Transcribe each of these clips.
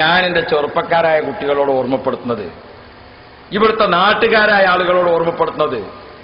ഞാൻ എന്റെ ചെറുപ്പക്കാരായ കുട്ടികളോട് ഓർമ്മപ്പെടുത്തുന്നത് ഇവിടുത്തെ നാട്ടുകാരായ ആളുകളോട് ഓർമ്മപ്പെടുത്തുന്നത്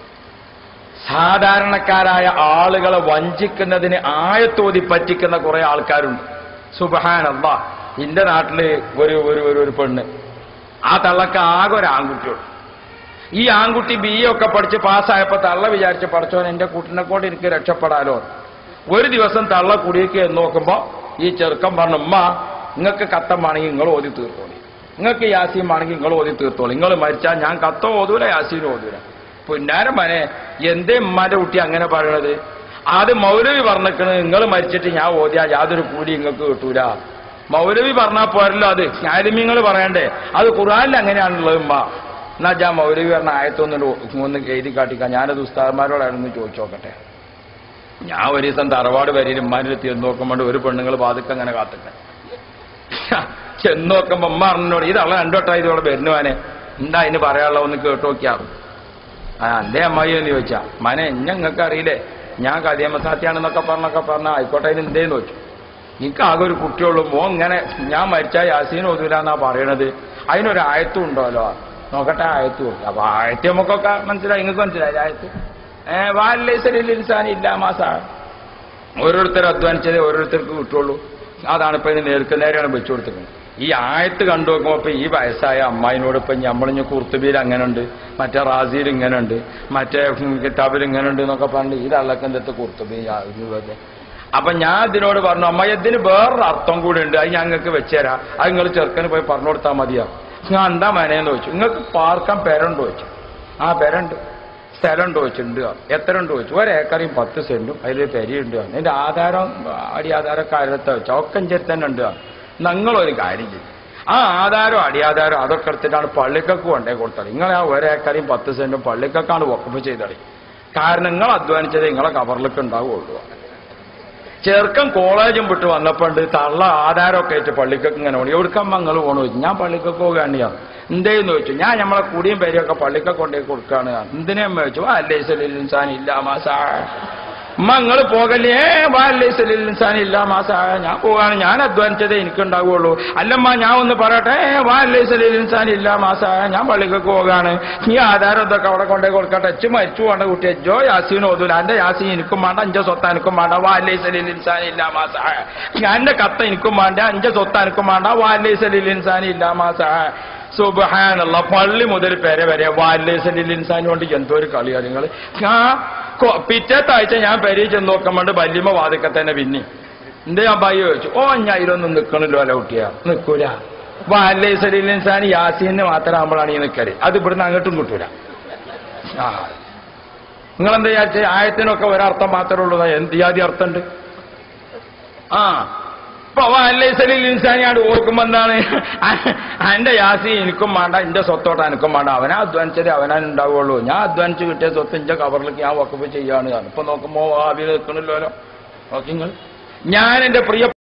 സാധാരണക്കാരായ ആളുകളെ വഞ്ചിക്കുന്നതിന് ആയത്തോതി പറ്റിക്കുന്ന കുറെ ആൾക്കാരുണ്ട് സുബഹാനല്ല എന്റെ നാട്ടില് ഒരു ഒരു ഒരു ഒരു പെണ്ണ് ആ തള്ളക്ക് ആകെ ഒരു ആൺകുട്ടിയുള്ളൂ ഈ ആൺകുട്ടി ബി എ ഒക്കെ പഠിച്ച് പാസ്സായപ്പോ തള്ള വിചാരിച്ച് പഠിച്ചോൻ എന്റെ കുട്ടിനെ കൊണ്ട് എനിക്ക് രക്ഷപ്പെടാലോ ഒരു ദിവസം തള്ള കുടിയേക്ക് എന്ന് നോക്കുമ്പോ ഈ ചെറുക്കൻ പറഞ്ഞു ഉമ്മ നിങ്ങൾക്ക് കത്തം വേണമെങ്കിൽ നിങ്ങൾ ഓതി തീർത്തോളി നിങ്ങൾക്ക് യാസീൻ വേണമെങ്കിൽ നിങ്ങൾ ഓതി തീർത്തോളി നിങ്ങൾ മരിച്ചാൽ ഞാൻ കത്തോ ഓതൂല യാസീനും ഓതൂല പുന്നാരം മനെ എന്തേ ഉമ്മാന്റെ കുട്ടി അങ്ങനെ പറയണത് അത് മൗലവി പറഞ്ഞിക്കണ് നിങ്ങൾ മരിച്ചിട്ട് ഞാൻ ഓതിയാ യാതൊരു കൂലി നിങ്ങൾക്ക് കിട്ടൂല മൗലവി പറഞ്ഞാൽ പോരല്ലോ അത് ആലിമ്യങ്ങൾ പറയണ്ടേ അത് ഖുറാനിൽ അങ്ങനെയാണുള്ളത് ഉമ്മ എന്നാ ഞാൻ മൗലവി പറഞ്ഞ ആയത്തൊന്നും ഒന്ന് എഴുതി കാട്ടിക്കാം ഞാനത് ഉസ്താദന്മാരോടായിരുന്നു ചോദിച്ചു നോക്കട്ടെ ഞാൻ ഒരു ദിവസം തറവാട് വരിയിൽ ഉമ്മാനിലെത്തി എന്ന് നോക്കുമ്പോൾ ഒരു പെണ്ണുങ്ങൾ വാതിക്ക് അങ്ങനെ കാത്തിട്ടെ ചെന്ന് നോക്കുമ്പോ ഉമ്മ അറിഞ്ഞോട് ഇതള്ള രണ്ടോട്ടായി ഇതോടെ വരുന്നുവാനെ എന്താ അതിന് പറയാനുള്ള ഒന്ന് കേട്ടു നോക്കിയാറും ആ അല്ലേ അമ്മായി എന്ന് ചോദിച്ചാ മനെ ഞങ്ങൾക്ക് അറിയില്ലേ ഞാൻ കതിയമ്മസാത്തിയാണെന്നൊക്കെ പറഞ്ഞൊക്കെ പറഞ്ഞ ആയിക്കോട്ടെ അതിന് എന്തേന്ന് ചോദിച്ചു എനിക്ക് ആകെ ഒരു കുട്ടിയുള്ളൂ മോ ഇങ്ങനെ ഞാൻ മരിച്ചാൽ യാസീൻ ഒതുല എന്നാ പറയണത് അതിനൊരു ആയത്തും ഉണ്ടല്ലോ നോക്കട്ടെ ആയത്തും ഉണ്ട് അപ്പൊ ആയത്ത് നമുക്കൊക്കെ മനസ്സിലായി നിങ്ങൾക്ക് മനസ്സിലായി ആയത്ത് ഏഹ് വാലൈസലിൽ ഇൻസാൻ ഇല്ല മാസ ഓരോരുത്തർ അധ്വാനിച്ചതേ ഓരോരുത്തർക്ക് കിട്ടുള്ളൂ അതാണ് ഇപ്പൊ ഇതിന് നേർക്ക് നേരെയാണ് വെച്ചു കൊടുത്തിരിക്കുന്നത് ഈ ആയത്ത് കണ്ടു നോക്കുമ്പോ ഇപ്പൊ ഈ വയസ്സായ അമ്മായിനോട് ഇപ്പൊ നമ്മളിഞ്ഞ കുർത്തുബീൽ അങ്ങനെ ഉണ്ട് മറ്റേ റാസിയിൽ ഇങ്ങനെ ഉണ്ട് മറ്റേ കിതാബിൽ ഇങ്ങനെ ഉണ്ട് എന്നൊക്കെ പറഞ്ഞു ഈ തള്ളക്കെന്തത്തെ കുർത്തുബീൽ ഇതൊക്കെ അപ്പൊ ഞാൻ ഇതിനോട് പറഞ്ഞു അമ്മായി ഇതിന് വേറൊരു അർത്ഥം കൂടി ഉണ്ട് അത് ഞങ്ങൾക്ക് വെച്ചുതരാം അത് നിങ്ങൾ ചെറുക്കന് പോയി പറഞ്ഞു കൊടുത്താൽ മതിയാ ഞാൻ എന്താ മനയെന്ന് ചോദിച്ചു നിങ്ങൾക്ക് പാർക്കാൻ പെരണ്ടോ ചോദിച്ചു ആ പെരണ്ട് സ്ഥലം ഉണ്ടോ ചോദിച്ചിട്ടുണ്ട് എത്ര ഉണ്ട് ചോദിച്ചു ഒരേക്കറിയും പത്ത് സെന്റും അതിൽ പെരിയുണ്ട് എന്റെ ആധാരം അടി ആധാരം കാര്യത്തെ വെച്ചാൽ ഒക്കെ ചെറുത്ത് തന്നെ ഉണ്ട് നിങ്ങളൊരു കാര്യം ചെയ്യും ആ ആധാരം അടിയാധാരം അതൊക്കെ എടുത്തിട്ടാണ് പള്ളിക്കൊക്കെ കൊണ്ടേ കൊടുത്തത് നിങ്ങൾ ആ ഒരേക്കറിയും പത്ത് സെന്റും പള്ളിക്കൊക്കെയാണ് വക്കപ്പ് ചെയ്തത് കാരണം നിങ്ങൾ അധ്വാനിച്ചത് നിങ്ങളെ കവറിലൊക്കെ ഉണ്ടാവുള്ളൂ ചെറുക്കൻ കോളേജും വിട്ട് വന്നപ്പോണ്ട് തള്ള ആധാരമൊക്കെ ആയിട്ട് പള്ളിക്കൊക്കെ ഇങ്ങനെ പോണു എവിടുക്കാൻ മങ്ങൾ പോണു ചോദിച്ചു ഞാൻ പള്ളിക്കൊക്കെ പോകാണ്ടിയാണ് എന്തേന്ന് ചോദിച്ചു ഞാൻ നമ്മളെ കുടിയും പേരെയൊക്കെ പള്ളിക്കൊക്കെ കൊണ്ടേ കൊടുക്കാണ് എന്തിനേമ്മ ചോദിച്ചു വാ അല്ലേ ഇൻസാൻ ഇല്ല മാസാ മങ്ങൾ പോകല്ലേ വാലൈസലിൽ ഇൻസാൻ ഇല്ല മാസാ ഞാൻ പോവാണ് ഞാൻ അധ്വാനിച്ചതേ എനിക്കുണ്ടാവുള്ളൂ അല്ലമ്മ ഞാൻ ഒന്ന് പറയട്ടെ വാലൈസലിൽ ഇൻസാൻ ഇല്ല മാസാ ഞാൻ പള്ളിക്കൊക്കെ പോകാണ് ഈ ആധാരം ഇതൊക്കെ അവിടെ കൊണ്ടേ കൊടുക്കട്ടെ അച്ഛൻ മരിച്ചു വേണ്ട കുട്ടി അജ്ജോ യാസീൻ ഓതൂല എന്റെ യാസീൻ എനിക്കും വേണ്ട അഞ്ച സ്വത്ത് എനിക്കും വേണ്ട വാലൈസലിൽ ഇൻസാൻ ഇല്ല മാസാ എന്റെ കത്ത എനിക്കും വേണ്ട അഞ്ച സ്വത്ത് എനിക്കും വേണ്ട വാലൈസലിൽ ഇൻസാൻ ഇല്ല മാസാ സുബഹാനുള്ള പള്ളി മുതൽ പെര വരെ വാലൈസലിൽ ഇൻസാൻ കൊണ്ട് എന്തോ ഒരു കളിയാ നിങ്ങൾ ആ കൊ- പിറ്റേത്തെ ആഴ്ച ഞാൻ പെരയിൽ ചെന്ന് നോക്കുമ്പോണ്ട് വല്യമ്മ വാതിക്കെ തന്നെ പിന്നെ എന്തേ ഞാൻ ബൈ ചോദിച്ചു ഓ ഞാൻ ഇതിലൊന്നും നിക്കണല്ലോ അല്ല കുട്ടിയാ നിക്കൂല വാലൈസലിൽ ഇൻസാൻ യാസീന് മാത്രമാകുമ്പോഴാണ് ഈ നിക്കല് അത് ഇവിടുന്ന് അങ്ങോട്ടും കിട്ടൂല ആ നിങ്ങളെന്താ വിചാരിച്ച ആയത്തിനൊക്കെ ഒരർത്ഥം മാത്രമേ ഉള്ളൂ എന്ത് ജാതി അർത്ഥമുണ്ട് ആ ഇപ്പൊ അല്ലൈസലിൽ ഇൻസാനിയാട് ഓർക്കുമ്പോ എന്താണ് എന്റെ യാസി എനിക്കും വേണ്ട എന്റെ സ്വത്തോട്ട് എനിക്കും വേണ്ട അവനാ അധ്വാനിച്ചത് അവനാ ഉണ്ടാവുള്ളൂ ഞാൻ അധ്വാനിച്ച് കിട്ടിയ സ്വത്ത് എന്റെ കവറിലേക്ക് ഞാൻ വക്കപ്പ് ചെയ്യാണ് ഇപ്പൊ നോക്കുമ്പോ ആവിയിൽ നിൽക്കണില്ലല്ലോ നോക്കിങ്ങൾ ഞാൻ എന്റെ പ്രിയ